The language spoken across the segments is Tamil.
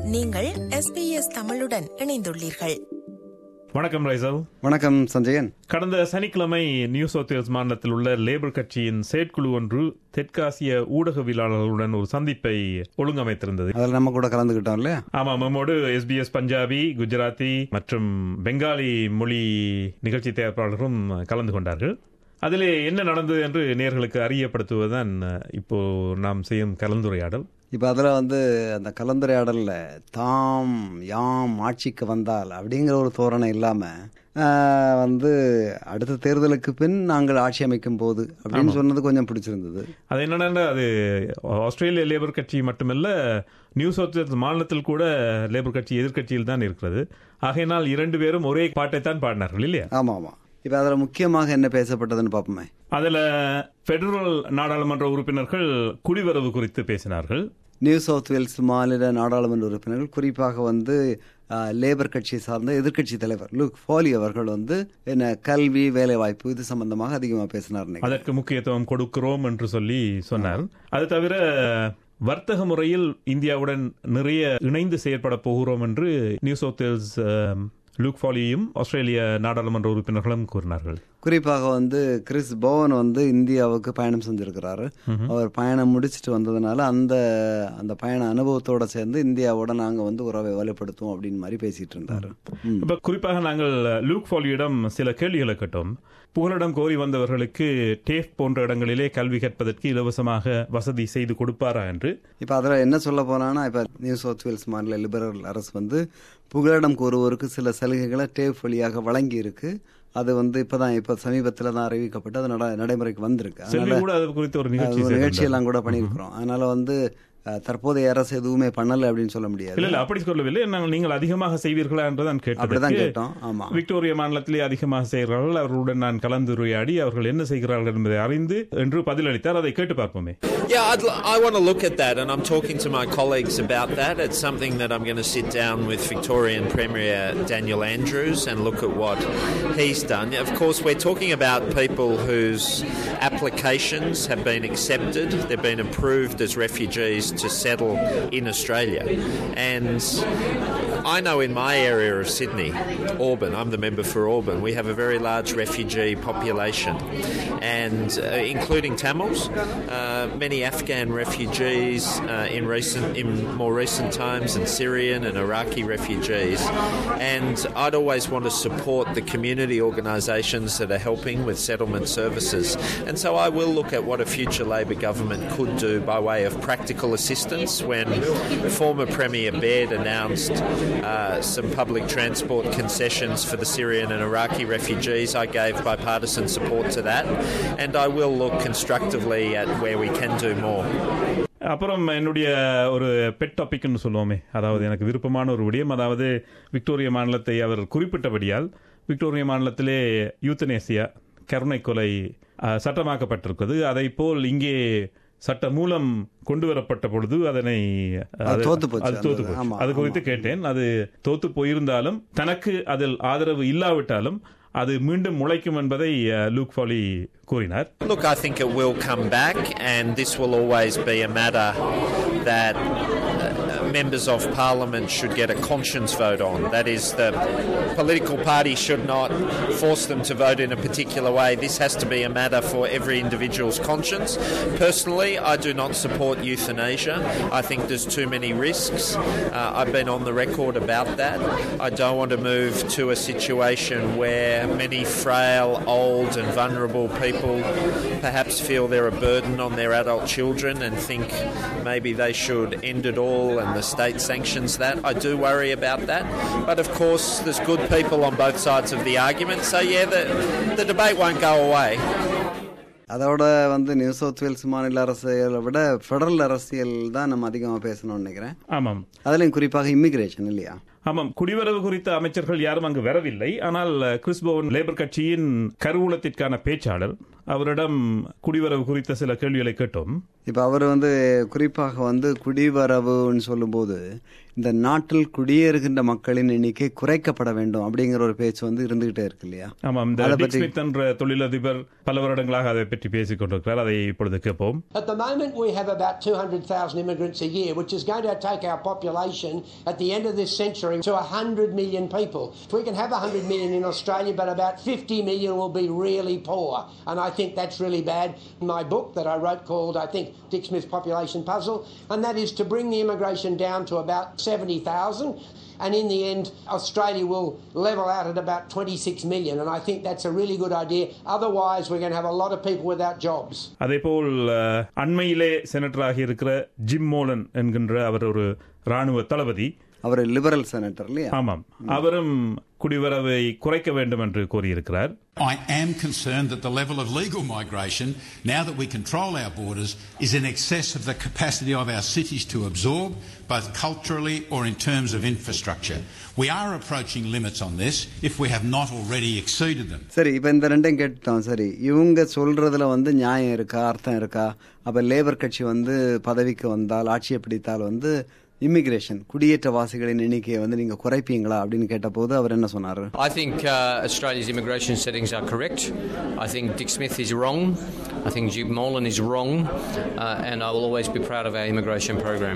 நீங்கள் எஸ்பிஎஸ் தமிழுடன் இணைந்துள்ளீர்கள் வணக்கம் ரைசல் வணக்கம் சஞ்சயன் கடந்த சனிக்கிழமை நியூ சவுத் வேல்ஸ் மாநிலத்தில் உள்ள லேபர் கட்சியின் செயற்குழு ஒன்று தெற்காசிய ஊடகவியலாளர்களுடன் ஒரு சந்திப்பை ஒழுங்கமைத்திருந்தது அதில் நம்ம கூட கலந்துக்கிட்டோம் இல்லையா ஆமா நம்மோடு எஸ்பிஎஸ் பஞ்சாபி குஜராத்தி மற்றும் பெங்காலி மொழி நிகழ்ச்சி தயாரிப்பாளர்களும் கலந்து கொண்டார்கள் அதிலே என்ன நடந்தது என்று நேர்களுக்கு அறியப்படுத்துவதுதான் இப்போ நாம் செய்யும் கலந்துரையாடல் இப்போ அதில் வந்து அந்த கலந்துரையாடலில் தாம் யாம் ஆட்சிக்கு வந்தால் அப்படிங்கிற ஒரு தோரணை இல்லாமல் வந்து அடுத்த தேர்தலுக்கு பின் நாங்கள் ஆட்சி அமைக்கும் போது அப்படின்னு சொன்னது கொஞ்சம் பிடிச்சிருந்தது அது என்னன்னா அது ஆஸ்திரேலிய லேபர் கட்சி மட்டுமல்ல நியூ சவுத் வேல்ஸ் மாநிலத்தில் கூட லேபர் கட்சி எதிர்க்கட்சியில் தான் இருக்கிறது ஆகையினால் இரண்டு பேரும் ஒரே பாட்டை தான் பாடினார்கள் இல்லையா ஆமாம் ஆமாம் இப்போ அதில் முக்கியமாக என்ன பேசப்பட்டதுன்னு பார்ப்போமே அதுல பெடரல் நாடாளுமன்ற உறுப்பினர்கள் குடிவரவு குறித்து பேசினார்கள் நியூ சவுத் வேல்ஸ் மாநில நாடாளுமன்ற உறுப்பினர்கள் குறிப்பாக வந்து லேபர் கட்சியை சார்ந்த எதிர்க்கட்சி தலைவர் லுக் ஃபாலி அவர்கள் வந்து என்ன கல்வி வேலைவாய்ப்பு இது சம்பந்தமாக அதிகமாக பேசினார் இன்னைக்கு. அதற்கு முக்கியத்துவம் கொடுக்கிறோம் என்று சொல்லி சொன்னார் அது தவிர வர்த்தக முறையில் இந்தியாவுடன் நிறைய இணைந்து செயற்பட போகிறோம் என்று நியூ சவுத் வேல்ஸ் அஹ், லூக் ஃபாலியும் ஆஸ்திரேலிய நாடாளுமன்ற உறுப்பினர்களும் கூறினார்கள் குறிப்பாக வந்து கிறிஸ் பவன் வந்து இந்தியாவுக்கு பயணம் செஞ்சிருக்கிறாரு அவர் பயணம் முடிச்சிட்டு வந்ததுனால அந்த அந்த பயண அனுபவத்தோட சேர்ந்து இந்தியாவோட நாங்க வந்து உறவை வலுப்படுத்துவோம் அப்படின்னு மாதிரி பேசிட்டு இருந்தாரு ம். இப்ப குறிப்பாக நாங்கள் லூக் ஃபாலியிடம் சில கேள்விகளை கேட்டோம் புகலிடம் கோரி வந்தவர்களுக்கு டேஃப் போன்ற இடங்களிலே கல்வி கற்பதற்கு இலவசமாக வசதி செய்து கொடுப்பாரா என்று இப்ப அதுல என்ன சொல்ல போனான்னா இப்ப நியூ சவுத் வேல்ஸ் மாநில லிபரல் அரசு வந்து புகலிடம் கோருவோருக்கு சில சலுகைகளை டேப் வழியாக வழங்கி இருக்கு அது வந்து இப்பதான் இப்ப சமீபத்துல தான் அறிவிக்கப்பட்டு அது நட- நடைமுறைக்கு வந்திருக்கு செல்வி அதனால கூட அது குறித்து ஒரு அது நிகழ்ச்சி ஒரு செய்திருந்தார். நிகழ்ச்சியெல்லாம் கூட பண்ணியிருக்கிறோம் அதனால வந்து அஹ், தற்போதைய அரசு எதுவுமே பண்ணல அப்படின்னு சொல்ல முடியாது இல்ல இல்ல அப்படி சொல்லவில்லை நாங்கள் நீங்கள் அதிகமாக செய்வீர்களா என்று தான் அப்படிதான் கேட்டதற்கு கேட்டோம் ஆமா விக்டோரியா மாநிலத்திலே அதிகமாக செய்கிறார்கள் அவர்களுடன் நான் கலந்துரையாடி அவர்கள் என்ன செய்கிறார்கள் என்பதை அறிந்து என்று பதிலளித்தார் அதை கேட்டு பார்ப்போமே Yeah, I'd, l- I want to look at that, and I'm talking to my colleagues about that. It's something that I'm going to sit down with Victorian Premier Daniel Andrews and look at what he's done. Of course, we're talking about people whose applications have been accepted, they've been approved as refugees to settle in Australia. And I know in my area of Sydney, Auburn, I'm the member for Auburn, we have a very large refugee population, and uh, including Tamils, uh, many Afghan refugees uh, in recent, in more recent times, and Syrian and Iraqi refugees. And I'd always want to support the community organisations that are helping with settlement services. And so I will look at what a future Labor government could do by way of practical assistance. When former Premier Baird announced uh, some public transport concessions for the Syrian and Iraqi refugees, I gave bipartisan support to that. And I will look constructively at where we can do more. அப்புறம் என்னுடைய ஒரு பெட் டாபிக்னு சொல்லுவோமே அதாவது எனக்கு விருப்பமான ஒரு விடயம் அதாவது விக்டோரியா மாநிலத்தை அவர் குறிப்பிட்டபடியால் விக்டோரியா மாநிலத்திலே யூத்தனேசியா கருணை கொலை அஹ், சட்டமாக்கப்பட்டிருக்கிறது அதை போல் இங்கே சட்ட மூலம் கொண்டு வரப்பட்ட பொழுது அதனை அஹ், அது தோத்து போச்சு. அது தோத்து அந்த- போச்சு ஆமா, அது குறித்து கேட்டேன் அது தோத்து போயிருந்தாலும் தனக்கு அதில் ஆதரவு இல்லாவிட்டாலும் அது மீண்டும் முளைக்கும் என்பதை அஹ், லூக் ஃபாலி கூறினார் Look, I think it will come back, and this will always be a matter that uh, members of parliament should get a conscience vote on. That is, the political party should not force them to vote in a particular way. This has to be a matter for every individual's conscience. Personally, I do not support euthanasia. I think there's too many risks. Uh, I've been on the record about that. I don't want to move to a situation where many frail, old, and vulnerable people perhaps feel they're a burden on their adult children and think maybe they should end it all and the state sanctions that. I do worry about that. But of course, there's good people on both sides of the argument. So, yeah, the, the debate won't go away. அதோட வந்து நியூ சவுத் வேல்ஸ் மாநில அரசியலை விட ஃபெடரல் அரசியல் தான் நம்ம அதிகமாக பேசணும்னு நினைக்கிறேன் ஆமாம் அதுலயும் குறிப்பாக இமிகிரேஷன் இல்லையா ஆமாம் குடிவரவு குறித்த அமைச்சர்கள் யாரும் அங்கு வரவில்லை ஆனால் கிறிஸ்போவன் லேபர் கட்சியின் கருவூலத்திற்கான பேச்சாளர் அவரிடம் குடிவரவு குறித்த சில கேள்விகளை கேட்டோம் இப்போ அவர் வந்து குறிப்பாக வந்து குடிவரவுன்னு சொல்லும்போது இந்த நாட்டில் குடியேறுகின்ற மக்களின் எண்ணிக்கை குறைக்கப்பட வேண்டும் அப்படிங்கிற ஒரு பேச்சு வந்து இருந்துகிட்டே இருக்கு இல்லையா ஆமாம் இந்த அதை டிக் பற்றி- ஸ்மித் என்ற தொழிலதிபர் பல வருடங்களாக அதை பற்றி பேசிக் கொண்டிருக்கிறார் அதை இப்பொழுது கேட்போம் At the moment, we have about 200,000 immigrants a year, which is going to take our population at the end of this century to 100 million people. If we can have 100 million in Australia, but about 50 million will be really poor. And I think that's really bad. My book that I wrote called, I think, Dick Smith's Population Puzzle, and that is to bring the immigration down to about 70,000. And in the end, Australia will level out at about 26 million. And I think that's a really good idea. Otherwise, we're going to have a lot of people without jobs. அதேபோல் அஹ், அண்மையிலே செனட்டராகி இருக்கிற ஜிம் மோலன் என்கின்ற அவர் ஒரு ராணுவ தளபதி அவர் லிபரல் செனட்டர் இல்லையா ஆமாம் அவரும் குடிவரவை குறைக்க வேண்டும் என்று கூறியிருக்கிறார் I am concerned that the level of legal migration, now that we control our borders, is in excess of the capacity of our cities to absorb, both culturally or in terms of infrastructure. We are approaching limits on this if we have not already exceeded them. சரி இப்போ இந்த ரெண்டையும் கேட்டுட்டோம் சரி இவங்க சொல்றதுல வந்து நியாயம் இருக்கா அர்த்தம் இருக்கா அப்ப லேபர் கட்சி வந்து பதவிக்கு வந்தால் ஆட்சியை பிடித்தால் வந்து இமிகிரேஷன் குடியேற்றவாசிகளின் எண்ணிக்கையை வந்து நீங்க குறைப்பீங்களா அப்படின்னு கேட்டபோது அவர் என்ன சொன்னாரு I think uh, Australia's immigration settings are correct. I think Dick Smith is wrong. I think Jim Molan is wrong. Uh, and I will always be proud of our immigration program.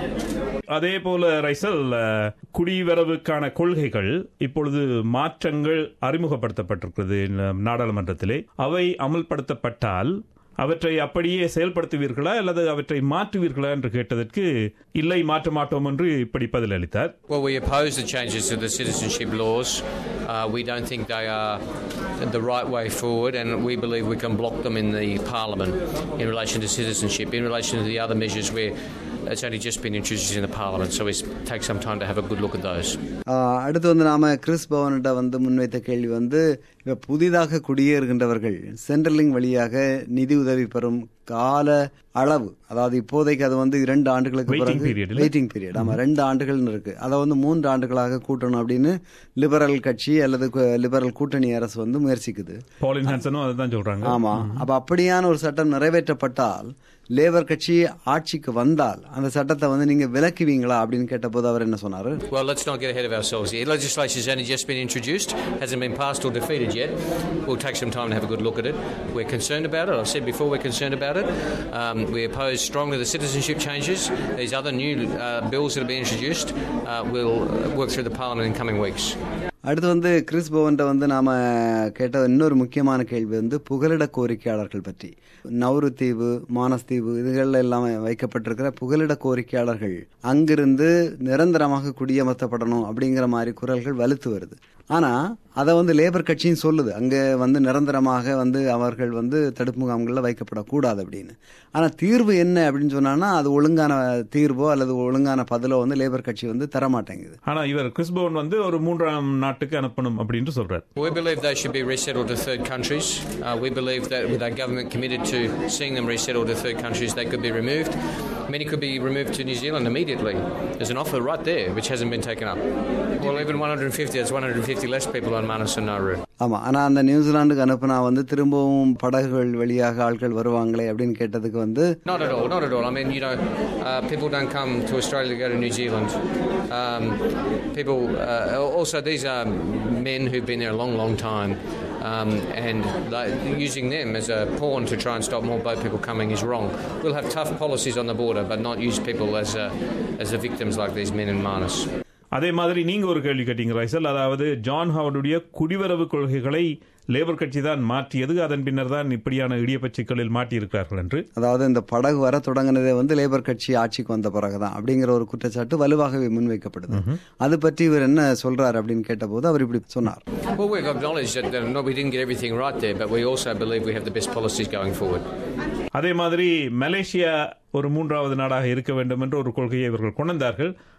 அதே போல ரைசல் அஹ், குடிவரவுக்கான கொள்கைகள் இப்பொழுது மாற்றங்கள் அறிமுகப்படுத்தப்பட்டிருக்கிறது இந்த நாடாளுமன்றத்திலே அவை அமல்படுத்தப்பட்டால் அவற்றை அப்படியே செயல்படுத்துவீர்களா அல்லது அவற்றை மாற்றுவீர்களா என்று கேட்டதற்கு இல்லை மாற்ற மாட்டோம் என்று இப்படி பதில் அளித்தார் Well, we oppose the changes to the citizenship laws. Uh, we don't think they are the right way forward, and we believe we can block them in the Parliament in relation to citizenship. In relation to the other measures, where it's only just been introduced in the Parliament, so we take some time to have a good look at those. ஆஹ், அடுத்து வந்து நாம கிறிஸ் பவன்கிட்ட வந்து முன்வைத்த கேள்வி வந்து இப்ப புதிதாக குடியேறுகின்றவர்கள் சென்ட்ரலிங் வழியாக நிதி உதவி பெறும் கால அளவு அதாவது இப்போதைக்கு அது வந்து இரண்டு ஆண்டுகளுக்கு Waiting பிறகு period இல்ல? வெயிட்டிங் பீரியட் ஆமா ரெண்டு ஆண்டுகள்னு இருக்கு அதை வந்து மூன்று ஆண்டுகளாக கூட்டணும் அப்படின்னு லிபரல் கட்சி அல்லது கு- லிபரல் கூட்டணி அரசு வந்து முயற்சிக்குது பாலின் ஹான்சனும் அதுதான் சொல்றாங்க ஆமா அப்ப அப்படியான ஒரு சட்டம் நிறைவேற்றப்பட்டால் லேபர் கட்சி ஆட்சிக்கு வந்தால் அந்த சட்டத்தை வந்து நீங்க விலக்குவீங்களா அப்படின்னு கேட்டபோது அவர் என்ன சொன்னாரு Well, let's not get ahead of ourselves here. Legislation has only just been introduced, hasn't been passed or defeated yet. We'll take some time to have a good look at it. We're concerned about it. I've said before we're concerned about it. Um, we oppose strongly the citizenship changes. These other new uh, bills that have been introduced uh, will work through the Parliament in coming weeks. அடுத்து வந்து கிறிஸ் பவன்ட்ட வந்து நாம கேட்ட இன்னொரு முக்கியமான கேள்வி வந்து புகலிட கோரிக்கையாளர்கள் பற்றி நவுரு தீவு மானஸ் தீவு இதுகள்ல எல்லாம் வைக்கப்பட்டிருக்கிற புகலிட கோரிக்கையாளர்கள் அங்கிருந்து நிரந்தரமாக குடியமர்த்தப்படணும் அப்படிங்கிற மாதிரி குரல்கள் வலுத்து வருது ஆனா அதை வந்து லேபர் கட்சியும் சொல்லுது அங்க வந்து நிரந்தரமாக வந்து அவர்கள் வந்து தடுப்பு முகாம்களில் வைக்கப்படக்கூடாது அப்படின்னு ஆனா தீர்வு என்ன அப்படின்னு சொன்னான்னா அது ஒழுங்கான தீர்வோ அல்லது ஒழுங்கான பதிலோ வந்து லேபர் கட்சி வந்து தர மாட்டேங்குது ஆனா இவர் கிறிஸ் பவன் வந்து ஒரு மூன்றாம் நாட்டுக்கு அனுப்பணும் அப்படின்னு சொல்றார் We believe they should be resettled to third countries. Uh, we believe that with our government committed to seeing them resettled to third countries, they could be removed. Many could be removed to New Zealand immediately. There's an offer right there which hasn't been taken up. Well, even 150, that's 150 less people on Manus and Nauru. ஆமா ஆனா அந்த நியூசிலாந்துக்கு அனுப்புனா வந்து திரும்பவும் படகுகள் வழியாக ஆட்கள் வருவாங்களே அப்படின்னு கேட்டதுக்கு வந்து Not at all, not at all. I mean, you know, uh, people don't come to Australia to go to New Zealand. Um, people, uh, also, these are men who've been there a long, long time. Um, and they, using them as a pawn to try and stop more boat people coming is wrong. We'll have tough policies on the border, but not use people as, uh, as the victims like these men in Manus. அதே மாதிரி நீங்க ஒரு கேள்வி கேட்டீங்க ரைசல் அதாவது ஜான் ஹாவர்டுடைய குடிவரவு கொள்கைகளை லேபர் கட்சி தான் மாற்றியது அதன் பின்னர் தான் இப்படியான இடியப்ப சிக்கலில் மாட்டியிருக்கிறார்கள் என்று அதாவது இந்த படகு வர தொடங்கினதே வந்து லேபர் கட்சி ஆட்சிக்கு வந்த பிறகுதான் அப்படிங்கிற ஒரு குற்றச்சாட்டு வலுவாகவே முன்வைக்கப்படுது அது பற்றி இவர் என்ன சொல்றாரு அப்படின்னு கேட்டபோது அவர் இப்படி சொன்னார் Well, we've acknowledged that, that no, we didn't get everything right there, but we also believe we have the best policies going forward. அதே மாதிரி மலேசியா ஒரு மூன்றாவது நாடாக இருக்க வேண்டும் என்ற ஒரு கொள்கையை இவர்கள் கொண்டார்கள்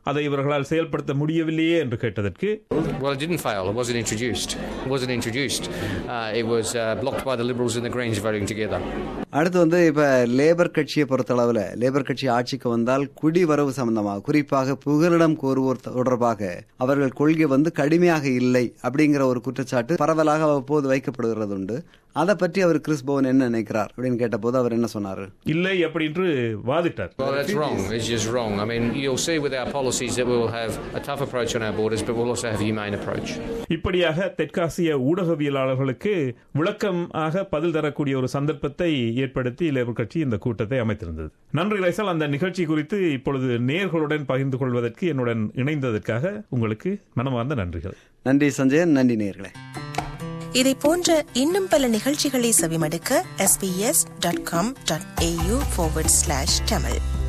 அதை இவர்களால் செயல்படுத்த முடியவில்லையே என்று கேட்டதற்கு Well, it didn't fail. It wasn't introduced. It wasn't introduced. Uh, it was uh, blocked by the Liberals and the Greens voting together. அடுத்து வந்து இப்ப லேபர் கட்சியை பொறுத்தளவுல லேபர் கட்சி ஆட்சிக்கு வந்தால் குடிவரவு சம்பந்தமாக குறிப்பாக புகலிடம் கோருவோர் தொடர்பாக அவர்கள் கொள்கை வந்து கடுமையாக இல்லை அப்படிங்கிற ஒரு குற்றச்சாட்டு பரவலாக அவ்வப்போது வைக்கப்படுகிறது உண்டு அதை பற்றி அவர் கிறிஸ் பவன் என்ன நினைக்கிறார் அப்படின்னு கேட்டபோது அவர் என்ன சொன்னாரு இல்லை அப்படி என்று வாதிட்டார் Well, that's wrong. It's just wrong. I mean, you'll see with our policies that we will have a tough approach on our borders, but we'll also have a humane approach. இப்படியாக தெற்காசிய ஊடகவியலாளர்களுக்கு விளக்கமாக பதில் தரக்கூடிய ஒரு சந்தர்ப்பத்தை ஏற்படுத்தி லேபர் கட்சி இந்த கூட்டத்தை அமைத்திருந்தது நன்றி ரைசல் அந்த நிகழ்ச்சி குறித்து இப்பொழுது நேர்களுடன் பகிர்ந்து கொள்வதற்கு என்னுடன் இணைந்ததற்காக உங்களுக்கு மனமார்ந்த நன்றிகள் நன்றி சஞ்சயன் நன்றி நேர்களே இதை போன்ற இன்னும் பல நிகழ்ச்சிகளை செவிமடுக்க sbs.com.au forward slash tamil